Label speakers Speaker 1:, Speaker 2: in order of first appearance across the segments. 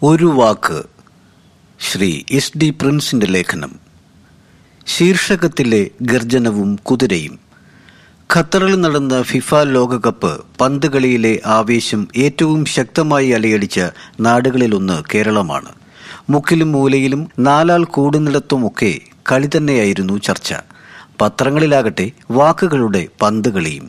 Speaker 1: ഒരു വാക്ക് Shri S D പ്രിൻസിന്റെ ലേഖനം ശീർഷകത്തിലെ ഗർജനവും കുതിരയും ഖത്തറിൽ നടന്ന ഫിഫ ലോകകപ്പ് പന്ത് കളിയിലെ ആവേശം ഏറ്റവും ശക്തമായി അലയടിച്ച നാടുകളിലൊന്ന് കേരളമാണ് മുക്കിലും മൂലയിലും നാലാൾ കൂടുന്നിടത്തുമൊക്കെ കളി തന്നെയായിരുന്നു ചർച്ച പത്രങ്ങളിലാകട്ടെ വാക്കുകളുടെ പന്ത് കളിയും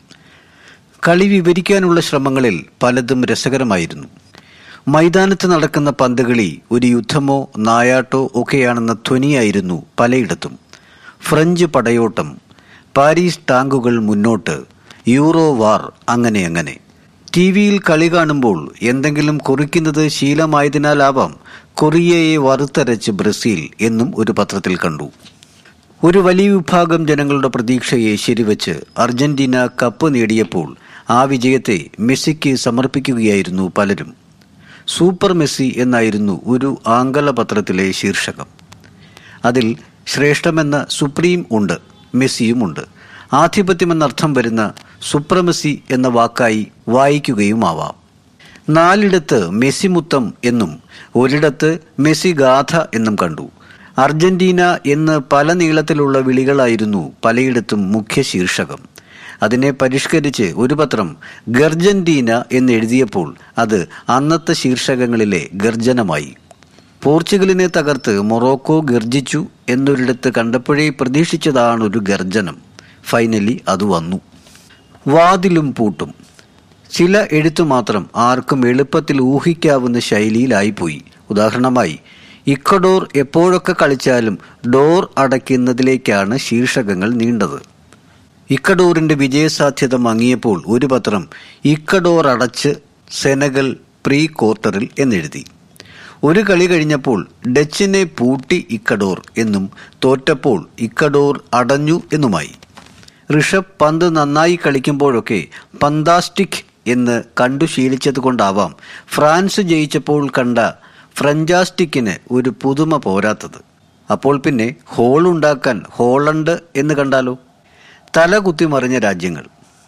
Speaker 1: കളി വിവരിക്കാനുള്ള ശ്രമങ്ങളിൽ പലതും രസകരമായിരുന്നു മൈതാനത്ത് നടക്കുന്ന പന്തുകളി ഒരു യുദ്ധമോ നായാട്ടോ ഒക്കെയാണെന്ന ധ്വനിയായിരുന്നു പലയിടത്തും ഫ്രഞ്ച് പടയോട്ടം പാരീസ് ടാങ്കുകൾ മുന്നോട്ട് യൂറോ വാർ അങ്ങനെ അങ്ങനെ ടി വിയിൽ കളി കാണുമ്പോൾ എന്തെങ്കിലും കുറിക്കുന്നത് ശീലമായതിനാലാവാം കൊറിയയെ വറുത്തരച്ച് ബ്രസീൽ എന്നും ഒരു പത്രത്തിൽ കണ്ടു ഒരു വലിയ വിഭാഗം ജനങ്ങളുടെ പ്രതീക്ഷയെ ശരിവച്ച് അർജന്റീന കപ്പ് നേടിയപ്പോൾ ആ വിജയത്തെ മെസ്സിക്ക് സമർപ്പിക്കുകയായിരുന്നു പലരും സൂപ്പർ മെസ്സി എന്നായിരുന്നു ഒരു ആംഗല പത്രത്തിലെ ശീർഷകം അതിൽ ശ്രേഷ്ഠമെന്ന സുപ്രീം ഉണ്ട് മെസ്സിയുമുണ്ട് ആധിപത്യമെന്നർത്ഥം വരുന്ന സുപ്രമസി എന്ന വാക്കായി വായിക്കുകയുമാവാം നാലിടത്ത് മെസ്സി മുത്തം എന്നും ഒരിടത്ത് മെസ്സി ഗാഥ എന്നും കണ്ടു അർജന്റീന എന്ന് പല നീളത്തിലുള്ള വിളികളായിരുന്നു പലയിടത്തും മുഖ്യ ശീർഷകം അതിനെ പരിഷ്കരിച്ച് ഒരു പത്രം ഗർജന്റീന എന്ന് എഴുതിയപ്പോൾ അത് അന്നത്തെ ശീർഷകങ്ങളിലെ ഗർജനമായി പോർച്ചുഗലിനെ തകർത്ത് മൊറോക്കോ ഗർജിച്ചു എന്നൊരിടത്ത് കണ്ടപ്പോഴേ പ്രതീക്ഷിച്ചതാണ് ഒരു ഗർജനം ഫൈനലി അത് വന്നു വാതിലും പൂട്ടും ചില എഴുത്തു മാത്രം ആർക്കും എളുപ്പത്തിൽ ഊഹിക്കാവുന്ന ശൈലിയിലായിപ്പോയി ഉദാഹരണമായി ഇക്കഡോർ എപ്പോഴൊക്കെ കളിച്ചാലും ഡോർ അടയ്ക്കുന്നതിലേക്കാണ് ശീർഷകങ്ങൾ നീണ്ടത് ഇക്കഡോറിന്റെ വിജയസാധ്യത മങ്ങിയപ്പോൾ ഒരു പത്രം ഇക്കഡോർ അടച്ച് സെനഗൽ പ്രീ ക്വാർട്ടറിൽ എന്നെഴുതി ഒരു കളി കഴിഞ്ഞപ്പോൾ ഡച്ചിനെ പൂട്ടി ഇക്കഡോർ എന്നും തോറ്റപ്പോൾ ഇക്കഡോർ അടഞ്ഞു എന്നുമായി ഋഷഭ് പന്ത് നന്നായി കളിക്കുമ്പോഴൊക്കെ പന്താസ്റ്റിക് എന്ന് കണ്ടു ശീലിച്ചതുകൊണ്ടാവാം ഫ്രാൻസ് ജയിച്ചപ്പോൾ കണ്ട ഫ്രഞ്ചാസ്റ്റിക്കിന് ഒരു പുതുമ പോരാത്തത് അപ്പോൾ പിന്നെ ഹോൾ ഉണ്ടാക്കാൻ ഹോളണ്ട് എന്ന് കണ്ടാലോ തല കുത്തിമറിഞ്ഞ രാജ്യങ്ങൾ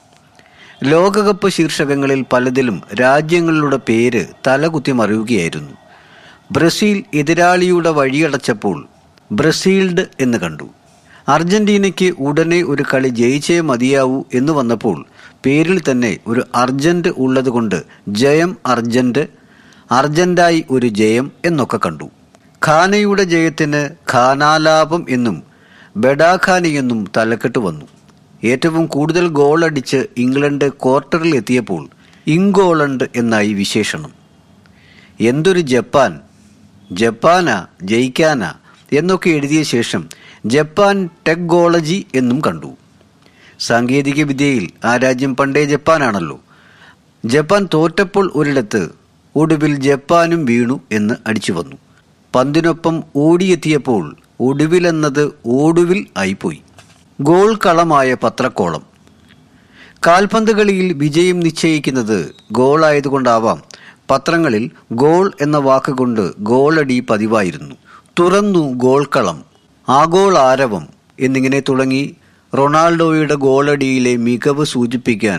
Speaker 1: ലോകകപ്പ് ശീർഷകങ്ങളിൽ പലതിലും രാജ്യങ്ങളുടെ പേര് തല കുത്തിമറിയുകയായിരുന്നു ബ്രസീൽ എതിരാളിയുടെ വഴിയടച്ചപ്പോൾ ബ്രസീൽഡ് എന്ന് കണ്ടു അർജന്റീനയ്ക്ക് ഉടനെ ഒരു കളി ജയിച്ചേ മതിയാവൂ എന്ന് വന്നപ്പോൾ പേരിൽ തന്നെ ഒരു അർജന്റ് ഉള്ളതുകൊണ്ട് ജയം അർജന്റ് അർജന്റായി ഒരു ജയം എന്നൊക്കെ കണ്ടു ഖാനയുടെ ജയത്തിന് ഖാനാലാപം എന്നും ബെഡാഖാനി എന്നും തലക്കെട്ട് വന്നു ഏറ്റവും കൂടുതൽ ഗോൾ അടിച്ച് ഇംഗ്ലണ്ട് ക്വാർട്ടറിൽ എത്തിയപ്പോൾ ഇംഗോളണ്ട് എന്നായി വിശേഷണം എന്തൊരു ജപ്പാൻ ജപ്പാനാ ജയിക്കാനാ എന്നൊക്കെ എഴുതിയ ശേഷം ജപ്പാൻ ടെക്നോളജി എന്നും കണ്ടു സാങ്കേതിക വിദ്യയിൽ ആ രാജ്യം പണ്ടേ ജപ്പാനാണല്ലോ ജപ്പാൻ തോറ്റപ്പോൾ ഒരിടത്ത് ഒടുവിൽ ജപ്പാനും വീണു എന്ന് അടിച്ചു വന്നു പന്തിനൊപ്പം ഓടിയെത്തിയപ്പോൾ ഒടുവിലെന്നത് ഓടുവിൽ ആയിപ്പോയി ഗോൾ കളമായ പത്രക്കോളം കാൽപന്ത് കളിയിൽ വിജയം നിശ്ചയിക്കുന്നത് ഗോളായതുകൊണ്ടാവാം പത്രങ്ങളിൽ ഗോൾ എന്ന വാക്കുകൊണ്ട് ഗോളടി പതിവായിരുന്നു തുറന്നു ഗോൾക്കളം ആഗോൾ ആരവം എന്നിങ്ങനെ തുടങ്ങി റൊണാൾഡോയുടെ ഗോളടിയിലെ മികവ് സൂചിപ്പിക്കാൻ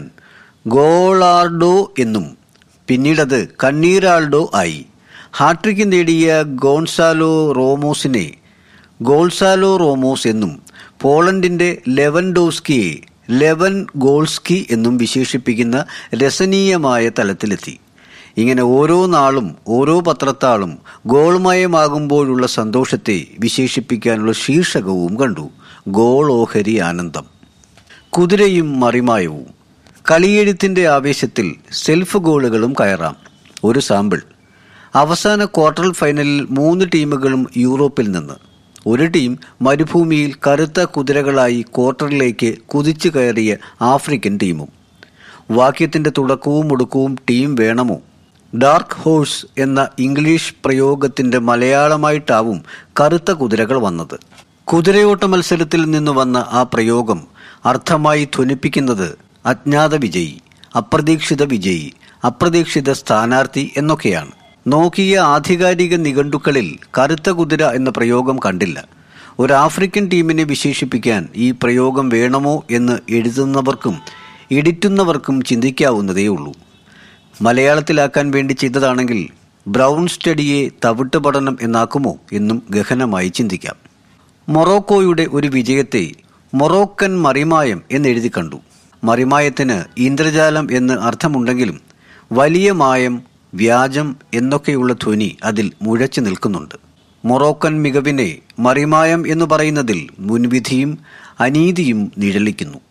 Speaker 1: ഗോളാർഡോ എന്നും പിന്നീടത് കണ്ണീരാൾഡോ ആയി ഹാട്രിക്ക് നേടിയ ഗോൺസാലോ റോമോസിനെ ഗോൾസാലോ റോമോസ് എന്നും പോളണ്ടിന്റെ ലെവൻഡോസ്കിയെ ലെവൻ ഗോൾസ്കി എന്നും വിശേഷിപ്പിക്കുന്ന രസനീയമായ തലത്തിലെത്തി ഇങ്ങനെ ഓരോ നാളും ഓരോ പത്രത്താളും ഗോൾമയമാകുമ്പോഴുള്ള സന്തോഷത്തെ വിശേഷിപ്പിക്കാനുള്ള ശീർഷകവും കണ്ടു ഗോൾ ഓഹരി ആനന്ദം കുതിരയും മറിമായവും കളിയെഴുത്തിന്റെ ആവേശത്തിൽ സെൽഫ് ഗോളുകളും കയറാം ഒരു സാമ്പിൾ അവസാന ക്വാർട്ടർ ഫൈനലിൽ മൂന്ന് ടീമുകളും യൂറോപ്പിൽ നിന്ന് ഒരു ടീം മരുഭൂമിയിൽ കറുത്ത കുതിരകളായി ക്വാർട്ടറിലേക്ക് കുതിച്ചു കയറിയ ആഫ്രിക്കൻ ടീമും വാക്യത്തിന്റെ തുടക്കവും ഒടുക്കവും ടീം വേണമോ ഡാർക്ക് ഹോഴ്സ് എന്ന ഇംഗ്ലീഷ് പ്രയോഗത്തിന്റെ മലയാളമായിട്ടാവും കറുത്ത കുതിരകൾ വന്നത് കുതിരയോട്ട മത്സരത്തിൽ നിന്ന് വന്ന ആ പ്രയോഗം അർത്ഥമായി ധ്വനിപ്പിക്കുന്നത് അജ്ഞാത വിജയി അപ്രതീക്ഷിത വിജയി അപ്രതീക്ഷിത സ്ഥാനാർത്ഥി എന്നൊക്കെയാണ് നോക്കിയ ആധികാരിക നിഘണ്ടുക്കളിൽ കറുത്ത കുതിര എന്ന പ്രയോഗം കണ്ടില്ല ഒരു ആഫ്രിക്കൻ ടീമിനെ വിശേഷിപ്പിക്കാൻ ഈ പ്രയോഗം വേണമോ എന്ന് എഴുതുന്നവർക്കും എഡിറ്റുന്നവർക്കും ചിന്തിക്കാവുന്നതേ ഉള്ളൂ മലയാളത്തിലാക്കാൻ വേണ്ടി ചെയ്തതാണെങ്കിൽ ബ്രൗൺ സ്റ്റഡിയെ തവിട്ട് പഠനം എന്നാക്കുമോ എന്നും ഗഹനമായി ചിന്തിക്കാം മൊറോക്കോയുടെ ഒരു വിജയത്തെ മൊറോക്കൻ മറിമായം എന്നെഴുതി കണ്ടു മറിമായത്തിന് ഇന്ദ്രജാലം എന്ന് അർത്ഥമുണ്ടെങ്കിലും വലിയ മായം വ്യാജം എന്നൊക്കെയുള്ള ധ്വനി അതിൽ മുഴച്ചു നിൽക്കുന്നുണ്ട് മൊറോക്കൻ മികവിനെ മറിമായം എന്ന് പറയുന്നതിൽ മുൻവിധിയും അനീതിയും നിഴലിക്കുന്നു